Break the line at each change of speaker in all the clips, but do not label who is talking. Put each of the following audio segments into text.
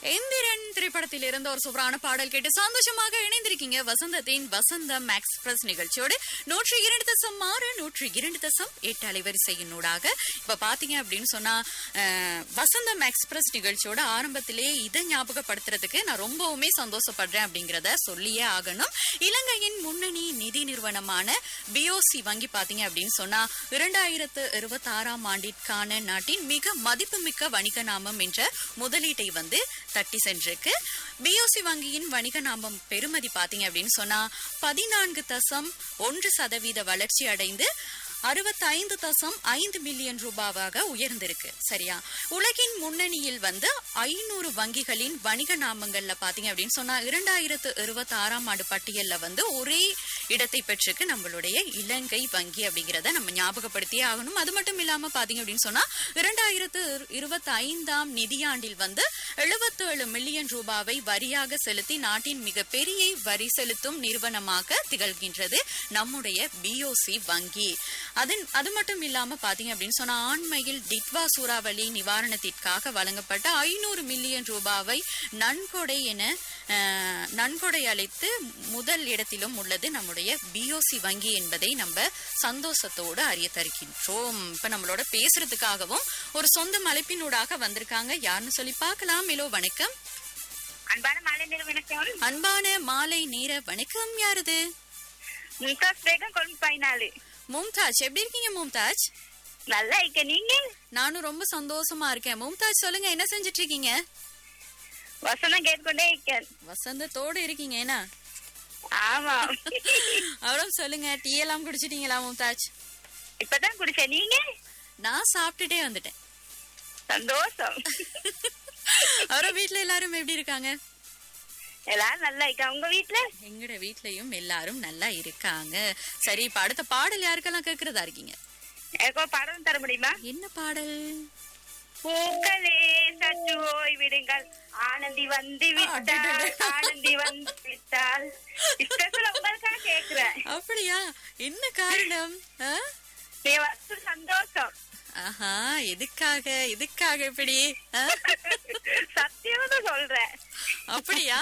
எந்திரன் திரைப்படத்தில் இருந்த ஒரு சூப்பரான பாடல் கேட்டு சந்தோஷமாக இணைந்திருக்கீங்க வசந்தத்தின் வசந்தம் எக்ஸ்பிரஸ் நிகழ்ச்சியோடு நூற்றி இரண்டு தசம் ஆறு நூற்றி இரண்டு தசம் எட்டு அலைவரிசையினூடாக இப்ப பாத்தீங்க அப்படின்னு சொன்னா அஹ், வசந்தம் எக்ஸ்பிரஸ் நிகழ்ச்சியோட ஆரம்பத்திலே இதை ஞாபகப்படுத்துறதுக்கு நான் ரொம்பவுமே சந்தோஷப்படுறேன் அப்படிங்கறத சொல்லியே ஆகணும் இலங்கையின் முன்னணி நிதி நிறுவனமான பிஓசி வங்கி பாத்தீங்க அப்படின்னு சொன்னா இரண்டாயிரத்து இருபத்தி ஆறாம் ஆண்டிற்கான நாட்டின் மிக மதிப்புமிக்க வணிக நாமம் என்ற முதலீட்டை வந்து தட்டி சென்றிருக்கு பிஓசி வங்கியின் வணிக நாமம் பெறுமதி பாத்தீங்க அப்படின்னு சொன்னா பதினான்கு தசம் ஒன்று சதவீத வளர்ச்சி அடைந்து அறுபத்தைந்து தசம் ஐந்து மில்லியன் ரூபாவாக உயர்ந்திருக்கு சரியா உலகின் முன்னணியில் வந்து ஐநூறு வங்கிகளின் வணிக நாமங்கள்ல பாத்தீங்க அப்படின்னு சொன்னா இரண்டாயிரத்து இருபத்தி ஆறாம் ஆண்டு பட்டியல்ல வந்து ஒரே இடத்தை பெற்றிருக்கு நம்மளுடைய இலங்கை வங்கி அப்படிங்கறத நம்ம ஞாபகப்படுத்தியே ஆகணும் அது மட்டும் இல்லாம பாத்தீங்க அப்படின்னு சொன்னா இரண்டாயிரத்து இருபத்தி ஐந்தாம் நிதியாண்டில் வந்து எழுபத்தி ஏழு மில்லியன் ரூபாவை வரியாக செலுத்தி நாட்டின் மிகப்பெரிய வரி செலுத்தும் நிறுவனமாக திகழ்கின்றது நம்முடைய பிஓசி வங்கி அதன் அது மட்டும் இல்லாம பாத்தீங்க அப்படின்னு சொன்னா ஆண்மையில் டிட்வா சூறாவளி நிவாரணத்திற்காக வழங்கப்பட்ட ஐநூறு மில்லியன் ரூபாவை நன்கொடை என அஹ், நன்கொடை அளித்து முதல் இடத்திலும் உள்ளது நம்முடைய பிஓசி வங்கி என்பதை நம்ம சந்தோஷத்தோடு அறிய தருகின்றோம் இப்ப நம்மளோட பேசுறதுக்காகவும் ஒரு சொந்த அழைப்பினூடாக வந்திருக்காங்க யாருன்னு சொல்லி பார்க்கலாம் ஹலோ வணக்கம்
அன்பான மாலை நிறுவனத்தோடு
அன்பான மாலை நேர வணக்கம் யாருது
மும்தாஸ் பேகம் கொண்டு பதினாலு
மும்தாஜ் எப்படி இருக்கீங்க மும்தாஜ்
நல்லா இருக்க நீங்க
நானும் ரொம்ப சந்தோஷமா இருக்கேன் மும்தாஜ் சொல்லுங்க என்ன செஞ்சுட்டு இருக்கீங்க
வசனம் கேட்டுக்கொண்டே இருக்கேன்
வசந்தத்தோடு இருக்கீங்க என்ன
ஆமா
அவ்வளவு சொல்லுங்க டீ எல்லாம் குடிச்சிட்டீங்களா மும்தாஜ்
இப்பதான் குடிச்சேன் நீங்க
நான் சாப்பிட்டுட்டே வந்துட்டேன்
சந்தோஷம்
அவரோட வீட்ல எல்லாரும் எப்படி இருக்காங்க
எல்லாரும் நல்லா இருக்கா உங்க வீட்டுல
எங்கட வீட்லயும் எல்லாரும் நல்லா இருக்காங்க சரி இப்ப அடுத்த பாடல் யாருக்கெல்லாம் கேக்குறதா இருக்கீங்க
எனக்கு ஒரு படம் தர முடியுமா
என்ன பாடல்
பூக்களே சற்று ஓய்விடுங்கள் ஆனந்தி வந்து விட்டாள் ஆனந்தி வந்து விட்டாள் இஷ்டத்துல உங்களுக்காக கேக்குறேன்
அப்படியா என்ன காரணம் ஆ?
நீ வந்து சந்தோஷம்
ஆஹா எதுக்காக எதுக்காக இப்படி ஆ?
சத்தியமா தான் சொல்றேன்
அப்படியா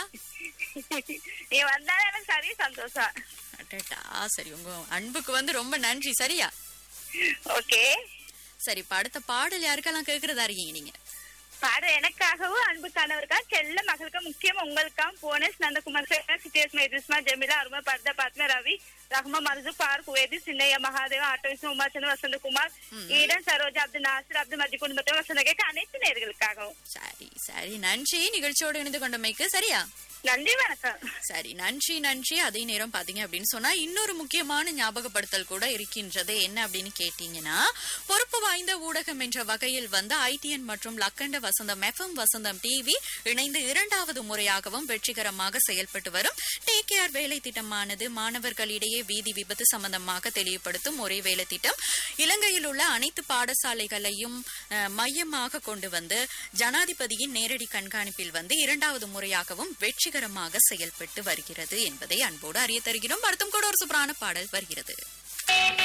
நீ வந்தாலும் எனக்கு சரி சந்தோஷம்
அடடா சரி உங்க அன்புக்கு வந்து ரொம்ப நன்றி சரியா
ஓகே
சரி இப்ப அடுத்த பாடல் யாருக்கெல்லாம் கேக்குறதா இருக்கீங்க நீங்க
பாடு எனக்காகவும் அன்பு கணவருக்கா செல்ல மகளுக்கு முக்கியம் உங்களுக்காகவும் போனஸ் நந்தகுமார் சேகர் சித்தேஷ் மேதிஸ்மா ஜெமிலா அருமா பர்தா பாத்மா ரவி ரஹ்மா மர்ஜு பார்க் வேதி சின்னைய மகாதேவ ஆட்டோ விஷ்ணு உமாச்சந்திர வசந்தகுமார் ஈடன் சரோஜா அப்துல் நாசிர் அப்துல் மதி குடும்பத்தை வசந்த கேட்க அனைத்து நேர்களுக்காகவும்
சரி சரி நன்றி நிகழ்ச்சியோடு இணைந்து கொண்டமைக்கு சரியா
நன்றி வணக்கம்
சரி நன்றி நன்றி அதே நேரம் பாத்தீங்க அப்படின்னு சொன்னா இன்னொரு முக்கியமான ஞாபகப்படுத்தல் கூட இருக்கின்றது என்ன அப்படின்னு கேட்டீங்கன்னா பொறுப்பு வாய்ந்த ஊடகம் என்ற வகையில் வந்து ஐடிஎன் மற்றும் லக்கண்ட வசந்தம் எஃப்எம் வசந்தம் டிவி இணைந்து இரண்டாவது முறையாகவும் வெற்றிகரமாக செயல்பட்டு வரும் டேக் கேர் வேலை திட்டமானது மாணவர்களிடையே வீதி விபத்து சம்பந்தமாக தெளிவுபடுத்தும் ஒரே வேலை திட்டம் இலங்கையில் உள்ள அனைத்து பாடசாலைகளையும் அஹ், மையமாக கொண்டு வந்து ஜனாதிபதியின் நேரடி கண்காணிப்பில் வந்து இரண்டாவது முறையாகவும் வெற்றிகரமாக செயல்பட்டு வருகிறது என்பதை அன்போடு அறிய தருகிறோம் அடுத்தும் கூட ஒரு சூப்பரான பாடல் வருகிறது